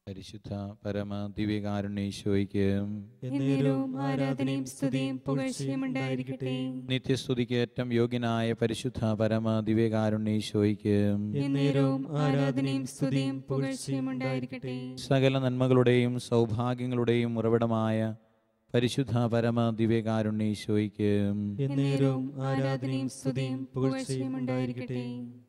പരിശുദ്ധ പരമ ദിവ്യകാരുണ്യേശോയ്ക്ക് എന്നേരവും ആരാധനയും സ്തുതിയും പുകഴ്ചയും ഉണ്ടായിരിക്കട്ടെ നിത്യസ്തുതിക്ക് ഏറ്റവും യോഗ്യനായ പരിശുദ്ധ പരമ ദിവ്യകാരുണ്യേശോയ്ക്ക് എന്നേരവും ആരാധനയും സ്തുതിയും പുകഴ്ചയും ഉണ്ടായിരിക്കട്ടെ സകല നന്മകളുടെയും സൗഭാഗ്യങ്ങളുടെയും ഉറവിടമായ പരിശുദ്ധ പരമ ദിവ്യകാരുണ്യേശോയ്ക്ക് എന്നേരവും ആരാധനയും സ്തുതിയും പുകഴ്ചയും ഉണ്ടായിരിക്കട്ടെ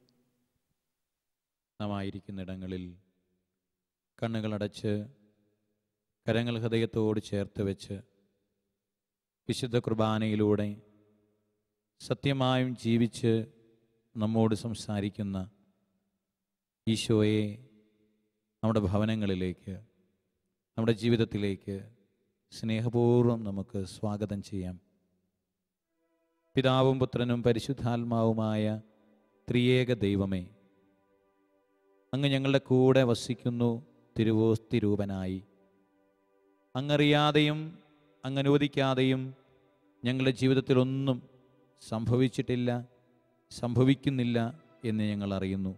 നാം ആയിരിക്കുന്നിടങ്ങളിൽ കണ്ണുകളടച്ച് കരങ്ങൾ ഹൃദയത്തോട് ചേർത്ത് വെച്ച് വിശുദ്ധ കുർബാനയിലൂടെ സത്യമായും ജീവിച്ച് നമ്മോട് സംസാരിക്കുന്ന ഈശോയെ നമ്മുടെ ഭവനങ്ങളിലേക്ക് നമ്മുടെ ജീവിതത്തിലേക്ക് സ്നേഹപൂർവ്വം നമുക്ക് സ്വാഗതം ചെയ്യാം പിതാവും പുത്രനും പരിശുദ്ധാത്മാവുമായ ത്രിയേക ദൈവമേ അങ്ങ് ഞങ്ങളുടെ കൂടെ വസിക്കുന്നു തിരുവോസ്തി രൂപനായി അങ്ങറിയാതെയും അങ്ങ് അനുവദിക്കാതെയും ഞങ്ങളുടെ ജീവിതത്തിലൊന്നും സംഭവിച്ചിട്ടില്ല സംഭവിക്കുന്നില്ല എന്ന് ഞങ്ങൾ അറിയുന്നു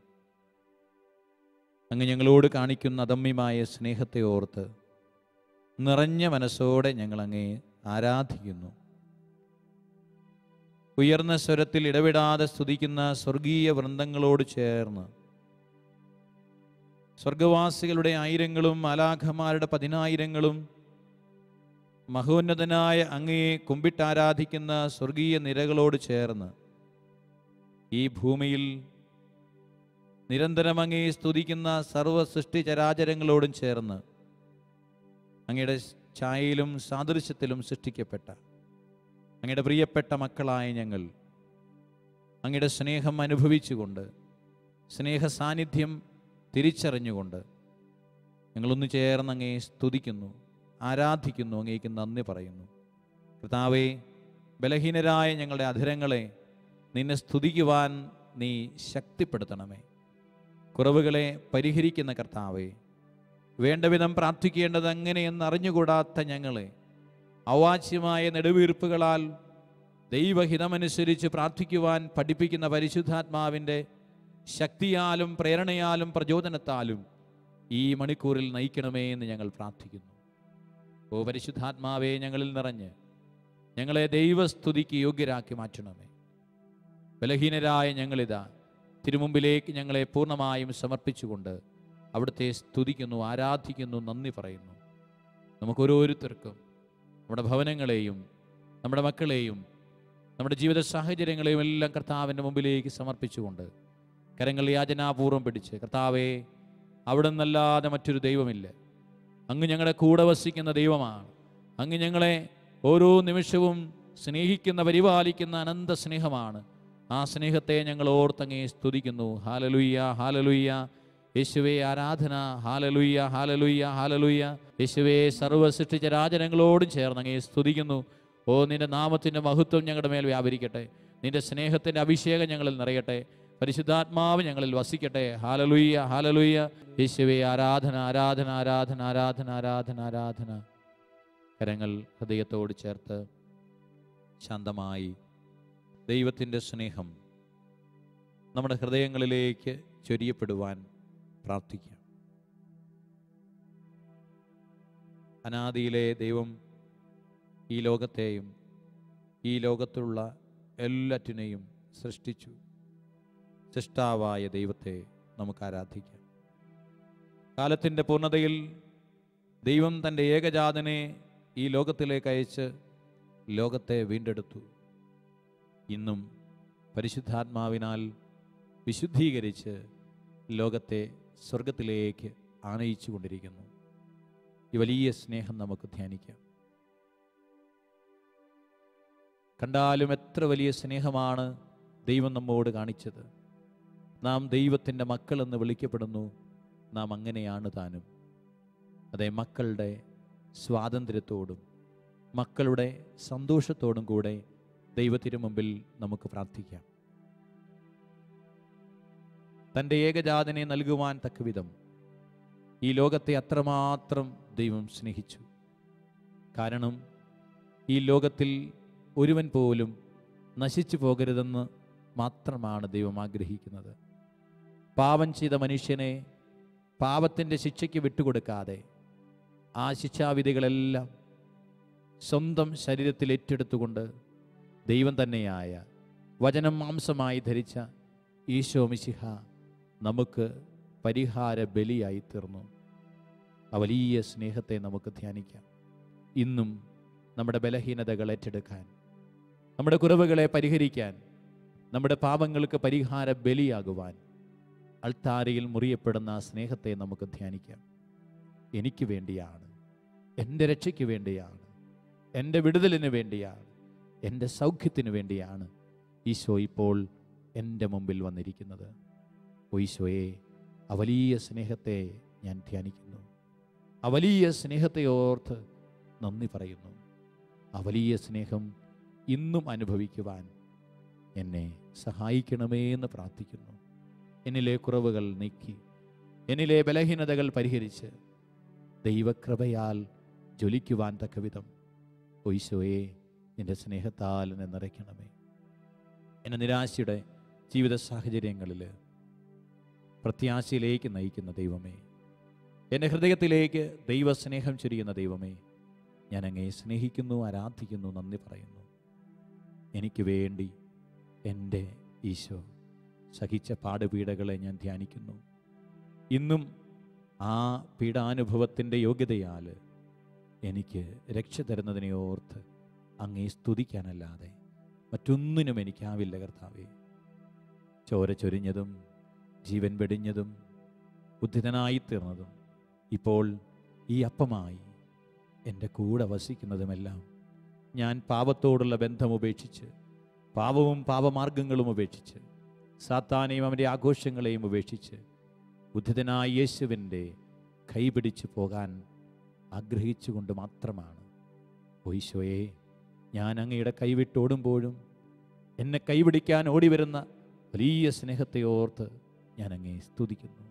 അങ്ങ് ഞങ്ങളോട് കാണിക്കുന്ന അദമ്യമായ സ്നേഹത്തെ ഓർത്ത് നിറഞ്ഞ മനസ്സോടെ ഞങ്ങൾ അങ്ങേ ആരാധിക്കുന്നു ഉയർന്ന സ്വരത്തിൽ ഇടവിടാതെ സ്തുതിക്കുന്ന സ്വർഗീയ വൃന്ദങ്ങളോട് ചേർന്ന് സ്വർഗവാസികളുടെ ആയിരങ്ങളും അലാഖമാരുടെ പതിനായിരങ്ങളും മഹോന്നതനായ അങ്ങയെ കുമ്പിട്ടാരാധിക്കുന്ന സ്വർഗീയ നിരകളോട് ചേർന്ന് ഈ ഭൂമിയിൽ നിരന്തരം അങ്ങയെ സ്തുതിക്കുന്ന സർവ്വ സൃഷ്ടി ചരാചരങ്ങളോടും ചേർന്ന് അങ്ങയുടെ ഛായയിലും സാദൃശ്യത്തിലും സൃഷ്ടിക്കപ്പെട്ട അങ്ങയുടെ പ്രിയപ്പെട്ട മക്കളായ ഞങ്ങൾ അങ്ങയുടെ സ്നേഹം അനുഭവിച്ചുകൊണ്ട് സ്നേഹ സാന്നിധ്യം തിരിച്ചറിഞ്ഞുകൊണ്ട് ഞങ്ങളൊന്ന് ചേർന്ന് അങ്ങയെ സ്തുതിക്കുന്നു ആരാധിക്കുന്നു അങ്ങേക്ക് നന്ദി പറയുന്നു കർത്താവെ ബലഹീനരായ ഞങ്ങളുടെ അധരങ്ങളെ നിന്നെ സ്തുതിക്കുവാൻ നീ ശക്തിപ്പെടുത്തണമേ കുറവുകളെ പരിഹരിക്കുന്ന കർത്താവെ വേണ്ട വിധം പ്രാർത്ഥിക്കേണ്ടത് എങ്ങനെയെന്ന് അറിഞ്ഞുകൂടാത്ത ഞങ്ങളെ അവാച്യമായ നെടുവീർപ്പുകളാൽ ദൈവഹിതമനുസരിച്ച് പ്രാർത്ഥിക്കുവാൻ പഠിപ്പിക്കുന്ന പരിശുദ്ധാത്മാവിൻ്റെ ശക്തിയാലും പ്രേരണയാലും പ്രചോദനത്താലും ഈ മണിക്കൂറിൽ നയിക്കണമേ എന്ന് ഞങ്ങൾ പ്രാർത്ഥിക്കുന്നു ഓ പരിശുദ്ധാത്മാവെ ഞങ്ങളിൽ നിറഞ്ഞ് ഞങ്ങളെ ദൈവസ്തുതിക്ക് യോഗ്യരാക്കി മാറ്റണമേ ബലഹീനരായ ഞങ്ങളിതാ തിരുമുമ്പിലേക്ക് ഞങ്ങളെ പൂർണ്ണമായും സമർപ്പിച്ചുകൊണ്ട് അവിടുത്തെ സ്തുതിക്കുന്നു ആരാധിക്കുന്നു നന്ദി പറയുന്നു നമുക്ക് ഓരോരുത്തർക്കും നമ്മുടെ ഭവനങ്ങളെയും നമ്മുടെ മക്കളെയും നമ്മുടെ ജീവിത സാഹചര്യങ്ങളെയും എല്ലാം കർത്താവിൻ്റെ മുമ്പിലേക്ക് സമർപ്പിച്ചുകൊണ്ട് കരങ്ങൾ യാചനാപൂർവ്വം പിടിച്ച് കർത്താവെ അവിടെ നിന്നല്ലാതെ മറ്റൊരു ദൈവമില്ല അങ്ങ് ഞങ്ങളുടെ കൂടെ വസിക്കുന്ന ദൈവമാണ് അങ്ങ് ഞങ്ങളെ ഓരോ നിമിഷവും സ്നേഹിക്കുന്ന പരിപാലിക്കുന്ന അനന്ത സ്നേഹമാണ് ആ സ്നേഹത്തെ ഞങ്ങൾ ഓർത്തങ്ങേ സ്തുതിക്കുന്നു ഹാലലുയ്യ ഹാലലുയ്യ യേശുവേ ആരാധന ഹാലലുയ്യ ഹാലലുയ്യ ഹാലലുയ്യ യേശുവേ സർവ്വ സൃഷ്ടിച്ച രാജനങ്ങളോടും ചേർന്ന് അങ്ങേ സ്തുതിക്കുന്നു ഓ നിന്റെ നാമത്തിൻ്റെ മഹത്വം ഞങ്ങളുടെ മേൽ വ്യാപരിക്കട്ടെ നിന്റെ സ്നേഹത്തിൻ്റെ അഭിഷേകം ഞങ്ങളിൽ നിറയട്ടെ പരിശുദ്ധാത്മാവ് ഞങ്ങളിൽ വസിക്കട്ടെ ഹാലലുയ്യ ഹാലലുയ്യ യേശുവേ ആരാധന ആരാധന ആരാധന ആരാധന ആരാധന ആരാധന കരങ്ങൾ ഹൃദയത്തോട് ചേർത്ത് ശാന്തമായി ദൈവത്തിൻ്റെ സ്നേഹം നമ്മുടെ ഹൃദയങ്ങളിലേക്ക് ചൊരിയപ്പെടുവാൻ പ്രാർത്ഥിക്കാം അനാദിയിലെ ദൈവം ഈ ലോകത്തെയും ഈ ലോകത്തുള്ള എല്ലാറ്റിനെയും സൃഷ്ടിച്ചു സൃഷ്ടാവായ ദൈവത്തെ നമുക്ക് ആരാധിക്കാം കാലത്തിൻ്റെ പൂർണ്ണതയിൽ ദൈവം തൻ്റെ ഏകജാതനെ ഈ ലോകത്തിലേക്ക് അയച്ച് ലോകത്തെ വീണ്ടെടുത്തു ഇന്നും പരിശുദ്ധാത്മാവിനാൽ വിശുദ്ധീകരിച്ച് ലോകത്തെ സ്വർഗത്തിലേക്ക് ആനയിച്ചു കൊണ്ടിരിക്കുന്നു ഈ വലിയ സ്നേഹം നമുക്ക് ധ്യാനിക്കാം കണ്ടാലും എത്ര വലിയ സ്നേഹമാണ് ദൈവം നമ്മോട് കാണിച്ചത് നാം ദൈവത്തിൻ്റെ മക്കളെന്ന് വിളിക്കപ്പെടുന്നു നാം അങ്ങനെയാണ് താനും അതെ മക്കളുടെ സ്വാതന്ത്ര്യത്തോടും മക്കളുടെ സന്തോഷത്തോടും കൂടെ ദൈവത്തിനു മുമ്പിൽ നമുക്ക് പ്രാർത്ഥിക്കാം തൻ്റെ ഏകജാതനെ നൽകുവാൻ തക്കവിധം ഈ ലോകത്തെ അത്രമാത്രം ദൈവം സ്നേഹിച്ചു കാരണം ഈ ലോകത്തിൽ ഒരുവൻ പോലും നശിച്ചു പാപത്തിൻ്റെ ശിക്ഷയ്ക്ക് വിട്ടുകൊടുക്കാതെ ആ ശിക്ഷാവിധികളെല്ലാം സ്വന്തം ശരീരത്തിൽ ഏറ്റെടുത്തുകൊണ്ട് ദൈവം തന്നെയായ വചനം മാംസമായി ധരിച്ച ഈശോ മിശിഹ നമുക്ക് പരിഹാര ബലിയായി തീർന്നു ആ വലിയ സ്നേഹത്തെ നമുക്ക് ധ്യാനിക്കാം ഇന്നും നമ്മുടെ ബലഹീനതകൾ ഏറ്റെടുക്കാൻ നമ്മുടെ കുറവുകളെ പരിഹരിക്കാൻ നമ്മുടെ പാപങ്ങൾക്ക് പരിഹാര ബലിയാകുവാൻ അൾത്താരയിൽ മുറിയപ്പെടുന്ന ആ സ്നേഹത്തെ നമുക്ക് ധ്യാനിക്കാം എനിക്ക് വേണ്ടിയാണ് എൻ്റെ രക്ഷയ്ക്ക് വേണ്ടിയാണ് എൻ്റെ വിടുതലിന് വേണ്ടിയാണ് എൻ്റെ സൗഖ്യത്തിന് വേണ്ടിയാണ് ഈശോ ഇപ്പോൾ എൻ്റെ മുമ്പിൽ വന്നിരിക്കുന്നത് ഓ ഈശോയെ ആ വലിയ സ്നേഹത്തെ ഞാൻ ധ്യാനിക്കുന്നു ആ വലിയ സ്നേഹത്തെ ഓർത്ത് നന്ദി പറയുന്നു ആ വലിയ സ്നേഹം ഇന്നും അനുഭവിക്കുവാൻ എന്നെ സഹായിക്കണമേ എന്ന് പ്രാർത്ഥിക്കുന്നു എന്നിലെ കുറവുകൾ നീക്കി എന്നിലെ ബലഹീനതകൾ പരിഹരിച്ച് ദൈവകൃപയാൽ ജ്വലിക്കുവാൻ തക്കവിധം ഒയ്ശോയെ നിന്റെ സ്നേഹത്താൽ എന്നെ നിറയ്ക്കണമേ എന്നെ നിരാശയുടെ ജീവിത സാഹചര്യങ്ങളിൽ പ്രത്യാശയിലേക്ക് നയിക്കുന്ന ദൈവമേ എൻ്റെ ഹൃദയത്തിലേക്ക് ദൈവസ്നേഹം ചൊരിയുന്ന ദൈവമേ ഞാൻ അങ്ങേ സ്നേഹിക്കുന്നു ആരാധിക്കുന്നു നന്ദി പറയുന്നു എനിക്ക് വേണ്ടി എൻ്റെ ഈശോ സഹിച്ച പാടുപീഡകളെ ഞാൻ ധ്യാനിക്കുന്നു ഇന്നും ആ പീഡാനുഭവത്തിൻ്റെ യോഗ്യതയാൽ എനിക്ക് രക്ഷ തരുന്നതിനെ ഓർത്ത് അങ്ങേ സ്തുതിക്കാനല്ലാതെ മറ്റൊന്നിനും എനിക്കാവില്ല കർത്താവേ ചോര ചൊരിഞ്ഞതും ജീവൻ വെടിഞ്ഞതും ഉദ്ധിതനായി തീർന്നതും ഇപ്പോൾ ഈ അപ്പമായി എൻ്റെ കൂടെ വസിക്കുന്നതുമെല്ലാം ഞാൻ പാപത്തോടുള്ള ബന്ധം ഉപേക്ഷിച്ച് പാപവും പാപമാർഗങ്ങളും ഉപേക്ഷിച്ച് സാത്താനെയും അവൻ്റെ ആഘോഷങ്ങളെയും ഉപേക്ഷിച്ച് ഉദ്ധിതനായ യേശുവിൻ്റെ കൈപിടിച്ചു പോകാൻ ആഗ്രഹിച്ചുകൊണ്ട് മാത്രമാണ് ഒയ്ശോയെ ഞാൻ അങ്ങയുടെ കൈവിട്ടോടുമ്പോഴും എന്നെ കൈപിടിക്കാൻ ഓടി വരുന്ന വലിയ സ്നേഹത്തെ ഓർത്ത് ഞാൻ അങ്ങേ സ്തുതിക്കുന്നു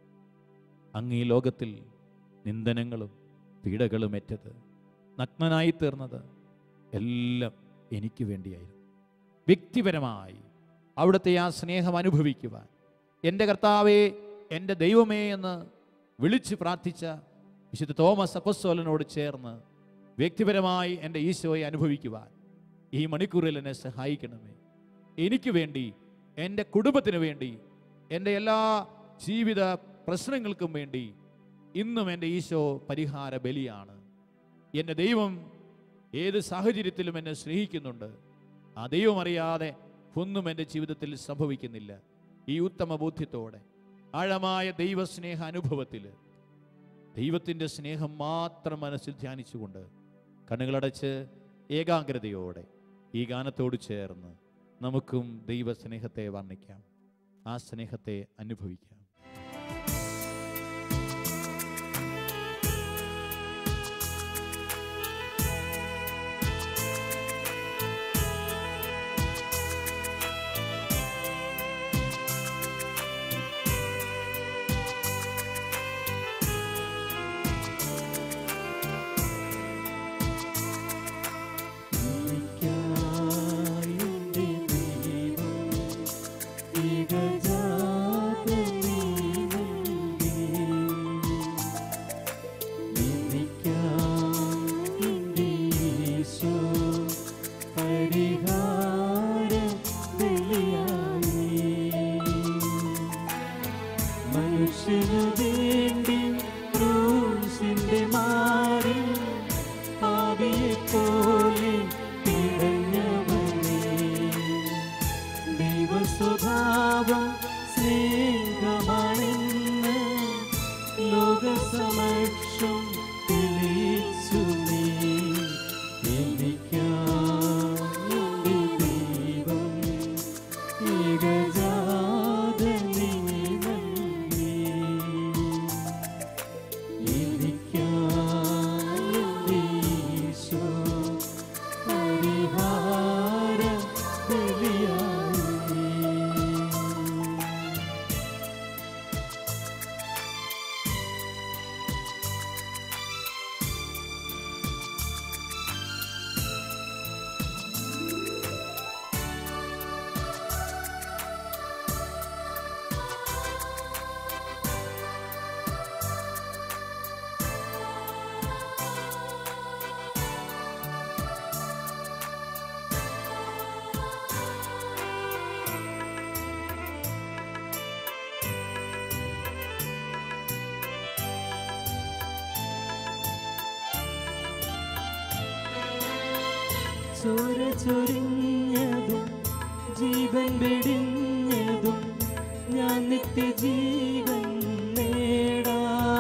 അങ്ങീ ലോകത്തിൽ നിന്ദനങ്ങളും പീഡകളും ഏറ്റത് നഗ്നനായി തീർന്നത് എല്ലാം എനിക്ക് വേണ്ടിയായിരുന്നു വ്യക്തിപരമായി അവിടുത്തെ ആ സ്നേഹം അനുഭവിക്കുവാൻ എൻ്റെ കർത്താവേ എൻ്റെ ദൈവമേ എന്ന് വിളിച്ച് പ്രാർത്ഥിച്ച വിശുദ്ധ തോമസ് അപ്പസ്തോലനോട് ചേർന്ന് വ്യക്തിപരമായി എൻ്റെ ഈശോയെ അനുഭവിക്കുവാൻ ഈ മണിക്കൂറിൽ എന്നെ സഹായിക്കണമേ എനിക്ക് വേണ്ടി എൻ്റെ കുടുംബത്തിന് വേണ്ടി എൻ്റെ എല്ലാ ജീവിത പ്രശ്നങ്ങൾക്കും വേണ്ടി ഇന്നും എൻ്റെ ഈശോ പരിഹാര ബലിയാണ് എൻ്റെ ദൈവം ഏത് സാഹചര്യത്തിലും എന്നെ സ്നേഹിക്കുന്നുണ്ട് ആ ദൈവം അറിയാതെ ഒന്നും എൻ്റെ ജീവിതത്തിൽ സംഭവിക്കുന്നില്ല ഈ ഉത്തമ ബോധ്യത്തോടെ ആഴമായ ദൈവസ്നേഹ അനുഭവത്തിൽ ദൈവത്തിൻ്റെ സ്നേഹം മാത്രം മനസ്സിൽ ധ്യാനിച്ചുകൊണ്ട് കണ്ണുകളടച്ച് ഏകാഗ്രതയോടെ ഈ ഗാനത്തോട് ചേർന്ന് നമുക്കും ദൈവസ്നേഹത്തെ വർണ്ണിക്കാം ആ സ്നേഹത്തെ അനുഭവിക്കാം എനിക്കായെന്റെ ദൈവം ഏകജാതനെ നൽകി. എനിക്കായെന്റെ യേശു പരിഹാര ബലിയായി. മനുഷ്യനു വേണ്ടി ക്രൂശിന്റെ മാറി പാപിയെ പോലെ പിടഞ്ഞവനെ ദൈവസ്വഭാവം സ്നേഹമാണെന്ന് ലോകസമക്ഷം തെളിയിച്ചു നീ എനിക്കായി ദൈവം ഏകജാതനെ നൽകി എനിക്കായി ചോര ചൊരിഞ്ഞതും ജീവൻ വെടിഞ്ഞതും ഞാൻ നിത്യജീവൻ നേടാ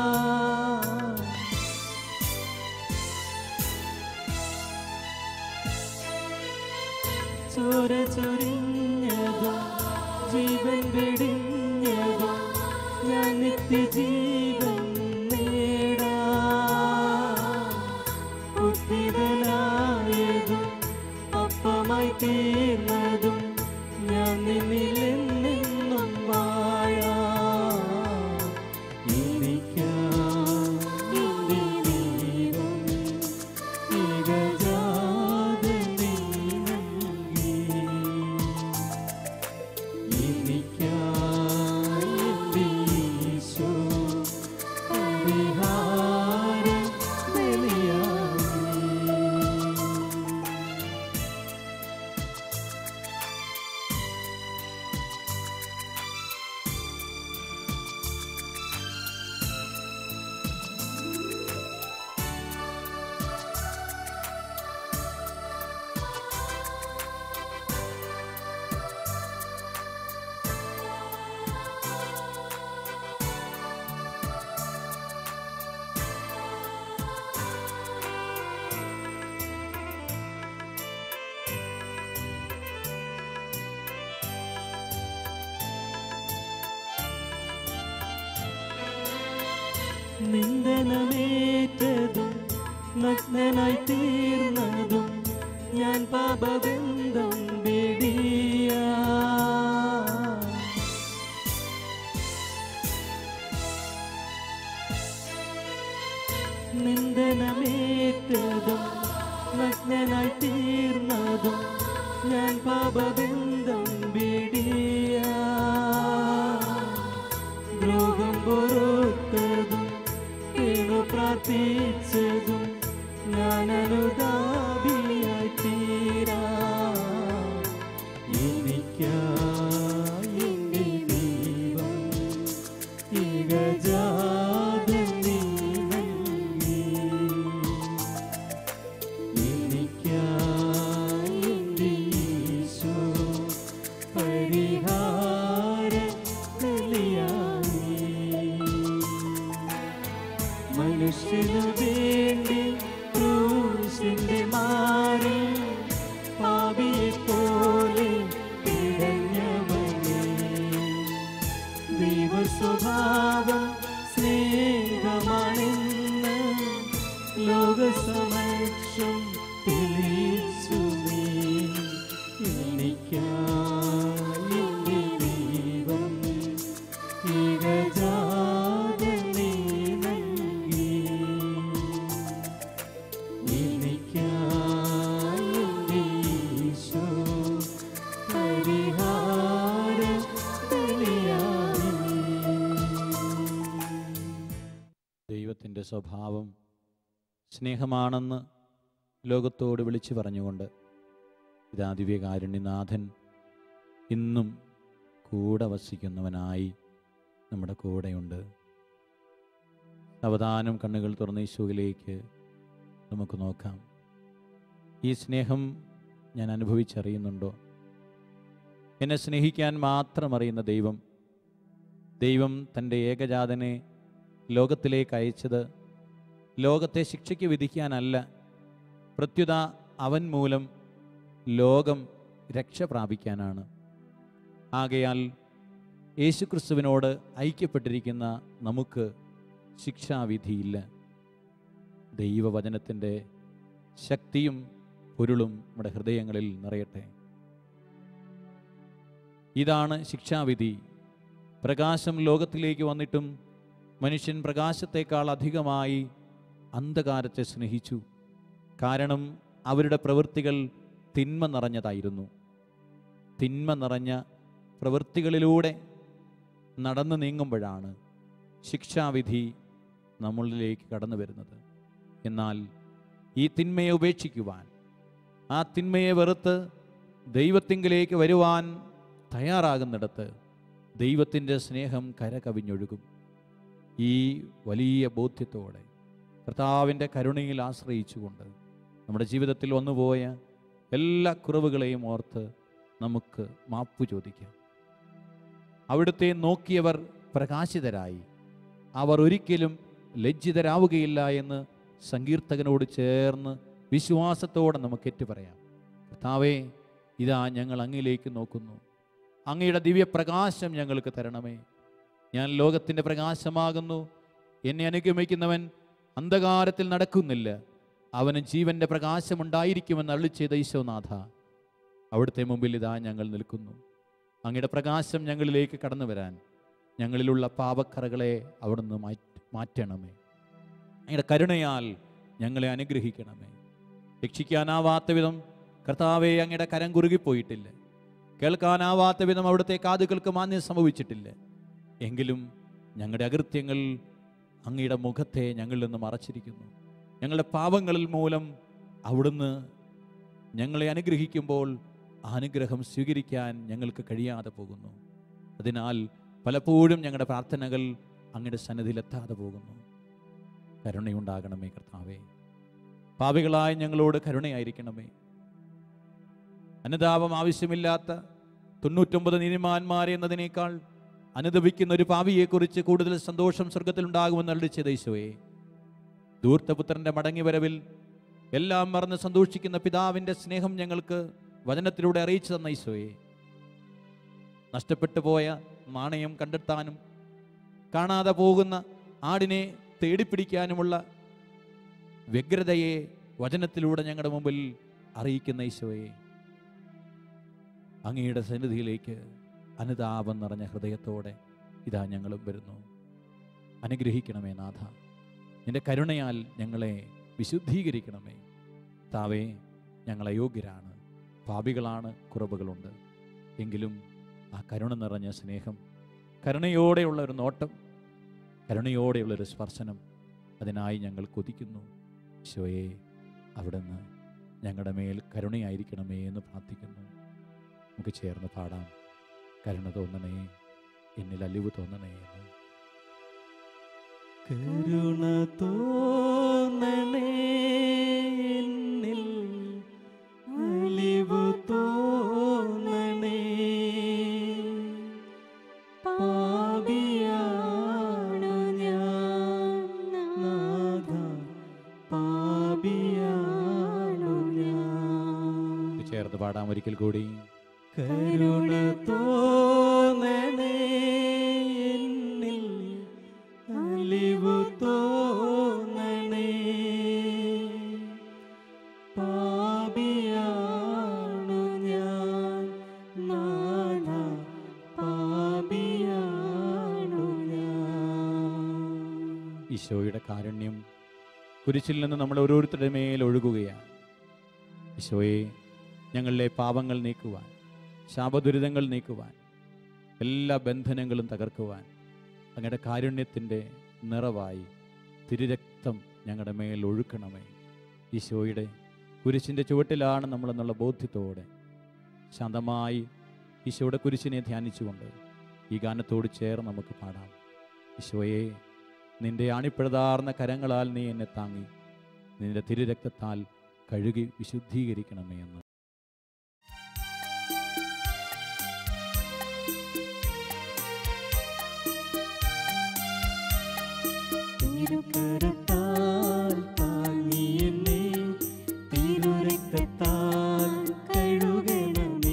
ചോര ചൊരിഞ്ഞതും ജീവൻ വെടിഞ്ഞതും ഞാൻ നിത്യജീവൻ നേടാ ഉദ്ധിതനായതും അപ്പമായി തീർന്നതും ഞാൻ നിന്നിലെന്നെന്നും വാഴാ എനിക്കായി എന്റെ ദൈവം ഏകജാതനെ നൽകി. എനിക്കായി എന്റെ ഈശോ പരിഹാരം ബലിയായി. നിന്ദനമേറ്റതും നഗ്നനായി തീർന്നതും ഞാൻ പാപബന്ധം വെടിയ നിന്ദനമേറ്റതും നഗ്നനായി തീർന്നതും ഞാൻ പാപബന്ധം വെടിയ ദ്രോഹം പൊറുത്തതും വീണു പ്രാർത്ഥിച്ചതും ഞാൻ അനുതാപിയായി തീരാ എനിക്കായി എന്റെ ദൈവം ഏകജാതനെ നൽകി. എനിക്കായി എന്റെ ഈശോ പരിഹാര ബലിയായി. മനുഷ്യനു വേണ്ടി ക്രൂശിന്റെ മാറി പാപിയെ പോലെ പിടഞ്ഞവനെ ദൈവ സ്വഭാവം സ്നേഹമാണെന്ന് ലോകസമക്ഷം തെളിയിച്ചു നീ എനിക്കായി എന്റെ ദൈവം ഏകജാതനെ നൽകി എനിക്കായി എന്റെ ഈശോ പരിഹാര ബലിയായി ദൈവത്തിൻ്റെ സ്വഭാവം സ്നേഹമാണെന്ന് ലോകത്തോട് വിളിച്ചു പറഞ്ഞുകൊണ്ട് ഇതാ ദിവ്യകാരുണ്യനാഥൻ ഇന്നും കൂടെ വസിക്കുന്നവനായി നമ്മുടെ കൂടെയുണ്ട് അവധാനം കണ്ണുകൾ തുറന്ന ഈശോയിലേക്ക് നമുക്ക് നോക്കാം ഈ സ്നേഹം ഞാൻ അനുഭവിച്ചറിയുന്നുണ്ടോ എന്നെ സ്നേഹിക്കാൻ മാത്രം അറിയുന്ന ദൈവം ദൈവം തൻ്റെ ഏകജാതനെ ലോകത്തിലേക്ക് അയച്ചത് ലോകത്തെ ശിക്ഷയ്ക്ക് വിധിക്കാനല്ല പ്രത്യുത അവൻ മൂലം ലോകം രക്ഷ പ്രാപിക്കാനാണ് ആകയാൽ യേശുക്രിസ്തുവിനോട് ഐക്യപ്പെട്ടിരിക്കുന്ന നമുക്ക് ശിക്ഷാവിധിയില്ല ദൈവവചനത്തിൻ്റെ ശക്തിയും പൊരുളും നമ്മുടെ ഹൃദയങ്ങളിൽ നിറയട്ടെ ഇതാണ് ശിക്ഷാവിധി പ്രകാശം ലോകത്തിലേക്ക് വന്നിട്ടും മനുഷ്യൻ പ്രകാശത്തെക്കാൾ അധികമായി അന്ധകാരത്തെ സ്നേഹിച്ചു കാരണം അവരുടെ പ്രവൃത്തികൾ തിന്മ നിറഞ്ഞതായിരുന്നു തിന്മ നിറഞ്ഞ പ്രവൃത്തികളിലൂടെ നടന്നു നീങ്ങുമ്പോഴാണ് ശിക്ഷാവിധി നമ്മളിലേക്ക് കടന്നു വരുന്നത് എന്നാൽ ഈ തിന്മയെ ഉപേക്ഷിക്കുവാൻ ആ തിന്മയെ വെറുത്ത് ദൈവത്തിങ്കിലേക്ക് വരുവാൻ തയ്യാറാകുന്നിടത്ത് ദൈവത്തിൻ്റെ സ്നേഹം കരകവിഞ്ഞൊഴുകും ഈ വലിയ ബോധ്യത്തോടെ കർത്താവിൻ്റെ കരുണയിൽ ആശ്രയിച്ചുകൊണ്ട് നമ്മുടെ ജീവിതത്തിൽ വന്നുപോയ എല്ലാ കുറവുകളെയും ഓർത്ത് നമുക്ക് മാപ്പു ചോദിക്കാം അവിടുത്തെ നോക്കിയവർ പ്രകാശിതരായി അവർ ഒരിക്കലും ലജ്ജിതരാവുകയില്ല എന്ന് സങ്കീർത്തകനോട് ചേർന്ന് വിശ്വാസത്തോടെ നമുക്ക് ഏറ്റുപറയാം കർത്താവേ ഇതാ ഞങ്ങൾ അങ്ങിലേക്ക് നോക്കുന്നു അങ്ങയുടെ ദിവ്യപ്രകാശം ഞങ്ങൾക്ക് തരണമേ ഞാൻ ലോകത്തിൻ്റെ പ്രകാശമാകുന്നു എന്നെ അനുഗമിക്കുന്നവൻ അന്ധകാരത്തിൽ നടക്കുന്നില്ല അവന് ജീവന്റെ പ്രകാശമുണ്ടായിരിക്കുമെന്ന് അള്ളി ചെയ്ത ഈശോനാഥ അവിടുത്തെ മുമ്പിൽ ഇതാ ഞങ്ങൾ നിൽക്കുന്നു അങ്ങയുടെ പ്രകാശം ഞങ്ങളിലേക്ക് കടന്നു വരാൻ ഞങ്ങളിലുള്ള പാപക്കറകളെ അവിടുന്ന് മാറ്റി മാറ്റണമേ അങ്ങയുടെ കരുണയാൽ ഞങ്ങളെ അനുഗ്രഹിക്കണമേ രക്ഷിക്കാനാവാത്ത വിധം കർത്താവെ അങ്ങയുടെ കരം കുറുകിപ്പോയിട്ടില്ല കേൾക്കാനാവാത്ത വിധം അവിടുത്തെ കാതുകൾക്ക് മാന്യം സംഭവിച്ചിട്ടില്ല എങ്കിലും ഞങ്ങളുടെ അകൃത്യങ്ങൾ അങ്ങയുടെ മുഖത്തെ ഞങ്ങളിൽ നിന്ന് മറച്ചിരിക്കുന്നു ഞങ്ങളുടെ പാപങ്ങളിൽ മൂലം അവിടുന്ന് ഞങ്ങളെ അനുഗ്രഹിക്കുമ്പോൾ ആ അനുഗ്രഹം സ്വീകരിക്കാൻ ഞങ്ങൾക്ക് കഴിയാതെ പോകുന്നു അതിനാൽ പലപ്പോഴും ഞങ്ങളുടെ പ്രാർത്ഥനകൾ അങ്ങയുടെ സന്നിധിയിലെത്താതെ പോകുന്നു കരുണയുണ്ടാകണമേ കർത്താവേ പാപികളായ ഞങ്ങളോട് കരുണയായിരിക്കണമേ അനുതാപം ആവശ്യമില്ലാത്ത തൊണ്ണൂറ്റൊമ്പത് നീതിമാന്മാരെ എന്നതിനേക്കാൾ അനുദപിക്കുന്ന ഒരു പാപിയെക്കുറിച്ച് കൂടുതൽ സന്തോഷം സ്വർഗത്തിലുണ്ടാകുമെന്ന് അള്ളിച്ച ദൈശോയെ ധൂർത്തപുത്രന്റെ മടങ്ങിവരവിൽ എല്ലാം മറന്ന് സന്തോഷിക്കുന്ന പിതാവിന്റെ സ്നേഹം ഞങ്ങൾക്ക് വചനത്തിലൂടെ അറിയിച്ചു തന്ന ഈശോയെ നഷ്ടപ്പെട്ടു പോയ നാണയം കണ്ടെത്താനും കാണാതെ പോകുന്ന ആടിനെ തേടിപ്പിടിക്കാനുമുള്ള വ്യഗ്രതയെ വചനത്തിലൂടെ ഞങ്ങളുടെ മുമ്പിൽ അറിയിക്കുന്ന ഈശോയെ അങ്ങയുടെ സന്നിധിയിലേക്ക് അനുതാപം നിറഞ്ഞ ഹൃദയത്തോടെ ഇതാ ഞങ്ങളും വരുന്നു അനുഗ്രഹിക്കണമേ നാഥ നിന്റെ കരുണയാൽ ഞങ്ങളെ വിശുദ്ധീകരിക്കണമേ താവേ ഞങ്ങൾ അയോഗ്യരാണ് പാപികളാണ് കുറവുകളുണ്ട് എങ്കിലും ആ കരുണ നിറഞ്ഞ സ്നേഹം കരുണയോടെയുള്ള ഒരു നോട്ടം കരുണയോടെയുള്ള ഒരു സ്പർശനം അതിനായി ഞങ്ങൾ കൊതിക്കുന്നു ഈശോയെ അവിടുന്ന് ഞങ്ങളുടെ മേൽ കരുണയായിരിക്കണമേ എന്ന് പ്രാർത്ഥിക്കുന്നു നമുക്ക് ചേർന്ന് പാടാം കരുണ തോന്നണേ എന്നിൽ അലിവ് തോന്നണേ എന്ന് കരുണ തോന്നണേ എന്നിൽ അലിവു തോന്നണേ പാപിയാണു ഞാൻ നാഥ പാപിയാണു ഞാൻ നമുക്ക് ചേർന്ന് പാടാം ഒരിക്കൽ കൂടി കരുണ തോന്നണേ എന്നിൽ അലിവു തോന്നണേ പാപിയാണു ഞാൻ നാഥ പാപിയാണു ഞാൻ ഈശോയുടെ കാരുണ്യം കുരിശിൽ നിന്ന് നമ്മൾ ഓരോരുത്തരുടെ മേൽ ഒഴുകുകയാണ് ഈശോയെ ഞങ്ങളിലെ പാപങ്ങൾ നീക്കുവാൻ ശാപദുരിതങ്ങൾ നീക്കുവാൻ എല്ലാ ബന്ധനങ്ങളും തകർക്കുവാൻ അങ്ങയുടെ കാരുണ്യത്തിൻ്റെ നിറവായി തിരുരക്തം ഞങ്ങളുടെ മേൽ ഒഴുക്കണമേ ഈശോയുടെ കുരിശിൻ്റെ ചുവട്ടിലാണ് നമ്മളെന്നുള്ള ബോധ്യത്തോടെ ശാന്തമായി ഈശോയുടെ കുരിശിനെ ധ്യാനിച്ചുകൊണ്ട് ഈ ഗാനത്തോട് ചേർന്ന് നമുക്ക് പാടാം ഈശോയെ നിന്റെ ആണിപ്പിഴതാർന്ന കരങ്ങളാൽ നീ എന്നെ താങ്ങി നിന്റെ തിരുരക്തത്താൽ കഴുകി വിശുദ്ധീകരിക്കണമേ എന്ന് തിരുക്കരത്താൽ താങ്ങി എന്നെ തിരുരക്തത്താൽ കഴുകണമേ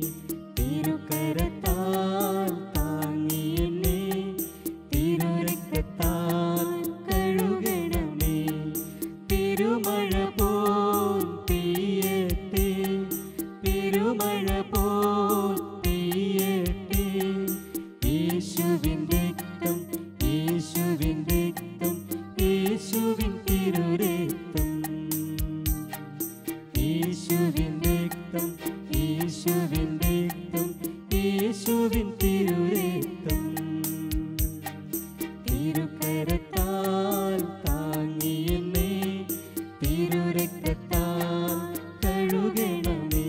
തിരുക്കരത്താൽ താങ്ങി എന്നെ തിരുരക്തത്താൽ കഴുകണമേ തിരുമഴ പോൽ പെയ്യട്ടെ തിരുമഴ പോൽ പെയ്യട്ടെ യേശുവിൻ രക്തം യേശുവിൻ രക്തം യേശുവിൻ തിരുരക്തം യേശുവിൻ രക്തം യേശുവിൻ രക്തം യേശുവിൻ തിരുരക്തം തിരുക്കരത്താൽ താങ്ങി എന്നെ തിരുരക്തത്താൽ കഴുകണമേ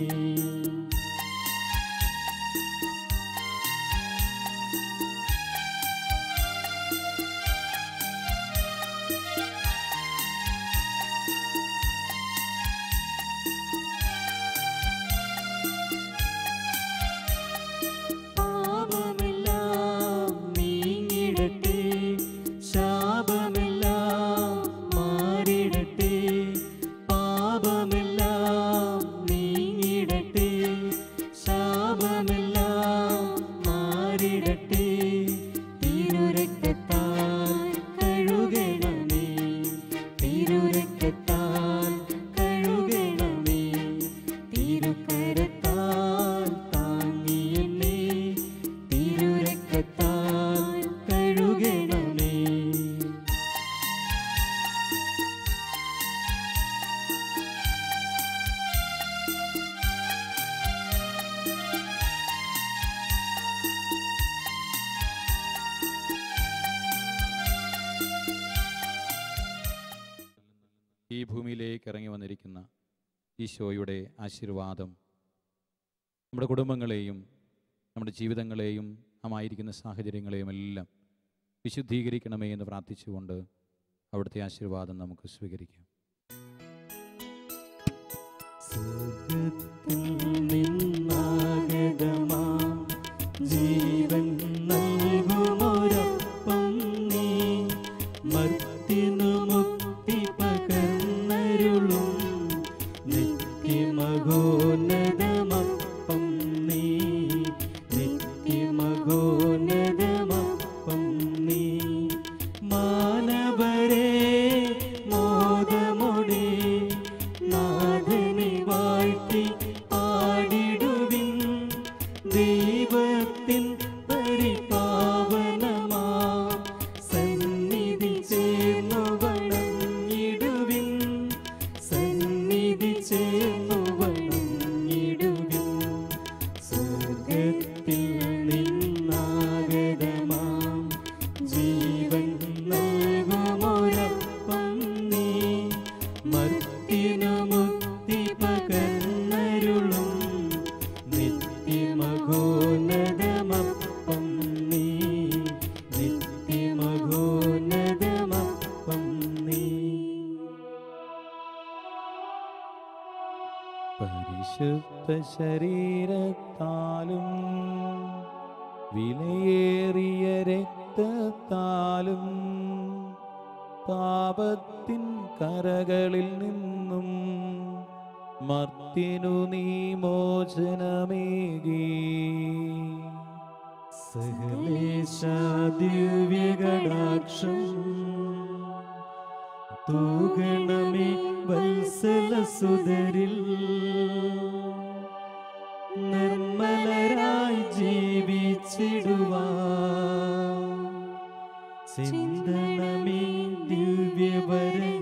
ഈ ഭൂമിയിലേക്ക് ഇറങ്ങി വന്നിരിക്കുന്ന ഈശോയുടെ ആശീർവാദം നമ്മുടെ കുടുംബങ്ങളെയും നമ്മുടെ ജീവിതങ്ങളെയും ആമായിരിക്കുന്ന സാഹചര്യങ്ങളെയും എല്ലാം വിശുദ്ധീകരിക്കണമേ എന്ന് പ്രാർത്ഥിച്ചുകൊണ്ട് അവിടുത്തെ ആശീർവാദം നമുക്ക് സ്വീകരിക്കാം സ്വർഗത്തിൽ നിന്നാഗതമാം ജീവൻ നൽകുമൊരപ്പം നീ മർത്തിനു മുക്തി പകർന്നരുളും നിത്യമകോന്നതമപ്പം നീ നിത്യമകോന്നതമപ്പം നീ മാനവരേ മോദമൊടേ നാഥനെ വാഴ്ത്തി പാടിടുവിൻ ദൈവത്തിൻ പരിപാവനമാ സന്നിധി ചേർന്നു വണങ്ങിടുവിൻ സന്നിധി ചേർന്നു വണങ്ങിടുവിൻ സ്വർഗത്തിൽ നിന്നാഗതമാം ജീവൻ നൽകുമൊരപ്പം നീ മർത്തിനു മുക്തി പകർന്നരുളും നിത്യമകോന്നതമപ്പം നീ നിത്യമകോന്നതമപ്പം നീ പരിശുദ്ധ ശരീരത്താലും വിലയേറിയ രക്തത്താലും പാപത്തിൻ കരകളിൽ നിന്നും മർത്തിനു നീ മോചനമേകി സകലേശാദിവ്യകടാക്ഷം തൂകണമേ വത്സല സുതരിൽ നിർമ്മലരായി ജീവിച്ചിടുവാ ചിന്തനമേ ദിവ്യവരങ്ങൾ